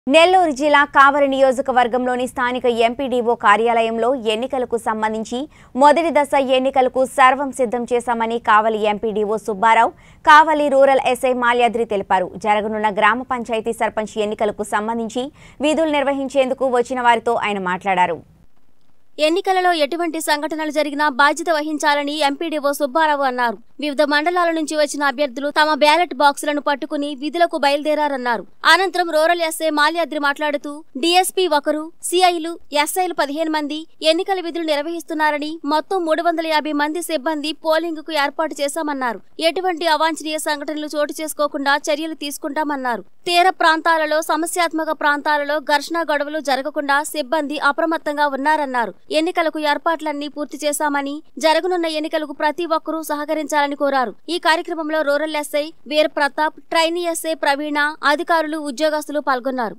నెల్లూరు జిల్లా కావలి నియోజకవర్గంలోని స్థానిక ఎంపీడీఓ కార్యాలయంలో ఎన్నికలకు సంబంధించి మొదటి దశ ఎన్నికలకు సర్వం సిద్ధం చేశామని Kavali MPDO Subbarao Kavali rural SI Malyadri తెలిపారు జరగనున్న గ్రామ పంచాయతీ సర్పంచ్ ఎన్నికలకు సంబంధించి విధులు నిర్వహించేందుకు వచ్చిన వారితో ఆయన మాట్లాడారు ఎన్నికలలో ఎటువంటి సంఘటనలు జరిగినా బాధ్యత వహించాలని ఎంపీడీఓ సుబ్బారావు అన్నారు వివిధ మండలాల నుంచి వచ్చిన అభ్యర్థులు తమ బ్యాలెట్ బాక్సులను పట్టుకుని విధులకు బయలుదేరారన్నారు అనంతరం రూరల్ ఎస్ఐ మాల్యాద్రి మాట్లాడుతూ డీఎస్పీ ఒకరు సిఐలు ఎస్ఐలు పదిహేను మంది ఎన్నికల విధులు నిర్వహిస్తున్నారని మొత్తం మూడు వందల యాభై మంది సిబ్బంది పోలింగ్ కు ఏర్పాటు చేశామన్నారు ఎటువంటి అవాంఛనీయ సంఘటనలు చోటు చేసుకోకుండా చర్యలు తీసుకుంటామన్నారు తీర ప్రాంతాలలో సమస్యాత్మక ప్రాంతాలలో ఘర్షణ గొడవలు జరగకుండా సిబ్బంది అప్రమత్తంగా ఉన్నారన్నారు ఎన్నికలకు ఏర్పాట్లన్నీ పూర్తి చేశామని జరగనున్న ఎన్నికలకు ప్రతి ఒక్కరూ సహకరించాలని కోరారు ఈ కార్యక్రమంలో rural SI Veera Pratap trainee SI Praveena అధికారులు ఉద్యోగస్తులు పాల్గొన్నారు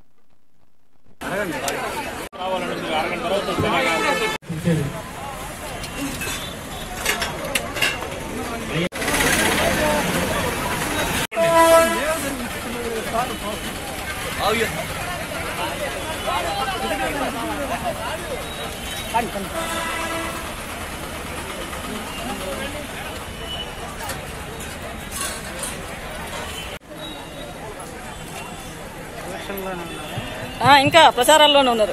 ఆ, ఇంకా ప్రచారాల్లోనే ఉన్నారు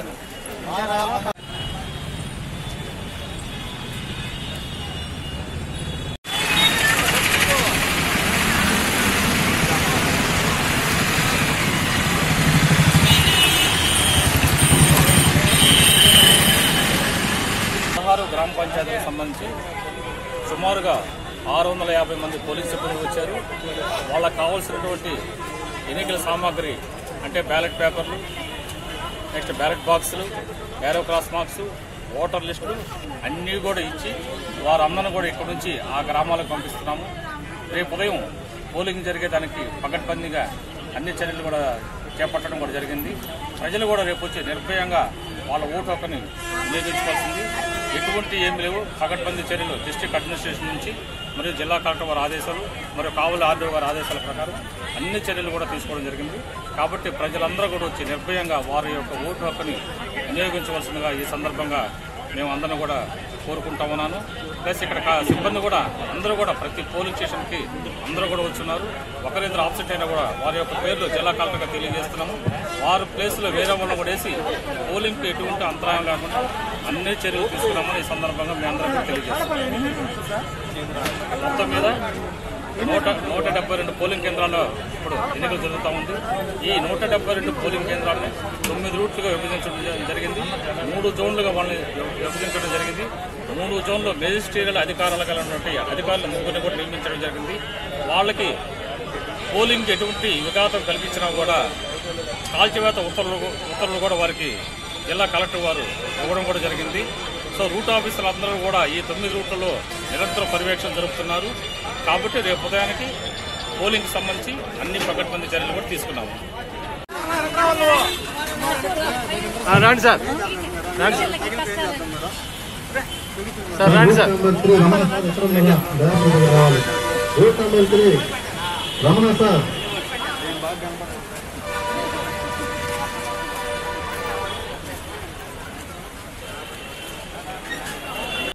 పదహారు గ్రామ పంచాయతీలకు సంబంధించి సుమారుగా ఆరు వందల యాభై మంది పోలీస్ సిబ్బంది వచ్చారు వాళ్ళకు కావాల్సినటువంటి ఎన్నికల సామాగ్రి అంటే బ్యాలెట్ పేపర్లు నెక్స్ట్ బ్యాలెట్ బాక్సులు ఏరో క్రాస్ మార్క్స్ ఓటర్ లిస్టులు అన్నీ కూడా ఇచ్చి వారందరిని కూడా ఇక్కడి నుంచి ఆ గ్రామాలకు పంపిస్తున్నాము రేపు ఉదయం పోలింగ్ జరిగేదానికి పకడ్బందీగా అన్ని చర్యలు కూడా చేపట్టడం కూడా జరిగింది ప్రజలు కూడా రేపు వచ్చి నిర్భయంగా వాళ్ళ ఓటు హక్కుని వినియోగించుకోవాల్సింది ఎటువంటి ఏమి లేవు పకడ్బందీ చర్యలు డిస్ట్రిక్ట్ అడ్మినిస్ట్రేషన్ నుంచి మరియు జిల్లా కలెక్టర్ వారి ఆదేశాలు మరియు కావుల ఆర్డీఓ గారి ఆదేశాల ప్రకారం అన్ని చర్యలు కూడా తీసుకోవడం జరిగింది కాబట్టి ప్రజలందరూ కూడా వచ్చి నిర్భయంగా వారి యొక్క ఓటు హక్కుని వినియోగించవలసిందిగా ఈ సందర్భంగా మేము అందరం కూడా కోరుకుంటా ఉన్నాను ప్లస్ ఇక్కడ కా- సిబ్బంది కూడా అందరూ కూడా ప్రతి పోలింగ్ స్టేషన్కి అందరూ కూడా వచ్చున్నారు ఒకరిద్దరు ఆబ్సెంట్ అయినా కూడా వారి యొక్క పేర్లు జిల్లా కలెక్టర్గా తెలియజేస్తున్నాము వారి ప్లేస్లో వేరే వాళ్ళని కూడా వేసి పోలింగ్కి ఎటువంటి అంతరాయం లేకుండా అన్ని చర్యలు తీసుకున్నామని ఈ సందర్భంగా మీ అందరికీ తెలియజేస్తున్నాము మొత్తం మీద నూట నూట డెబ్బై రెండు పోలింగ్ కేంద్రాల్లో ఇప్పుడు ఎన్నికలు జరుగుతూ ఉంది ఈ నూట డెబ్బై రెండు పోలింగ్ కేంద్రాలను తొమ్మిది రూట్లుగా విభజించడం జ- జరిగింది మూడు జోన్లుగా వాళ్ళని విభ- విభజించడం జరిగింది మూడు జోన్లు మెజిస్ట్రేరియల్ అధికారాలు కలిగినటువంటి అధికారులు ముగ్గురిని కూడా నియమించడం జరిగింది వాళ్ళకి పోలింగ్ ఎటువంటి విఘాతం కల్పించినా కూడా కాల్చివేత ఉత్తర్వులు ఉత్తర్వులు కూడా వారికి జిల్లా కలెక్టర్ వారు ఇవ్వడం కూడా జరిగింది సో రూట్ ఆఫీసర్లు అందరూ కూడా ఈ తొమ్మిది రూట్లలో నిరంతర పర్యవేక్షణ జరుపుతున్నారు కాబట్టి రేపు ఉదయానికి పోలింగ్కి సంబంధించి అన్ని పకడ్బందీ చర్యలు కూడా తీసుకున్నాము రండి సార్ రండి సార్ రండి sir number three Ramana sir ఎక్కడ ఉన్నారా దయాపూర్వకంగా రావాలి route number three Ramana sir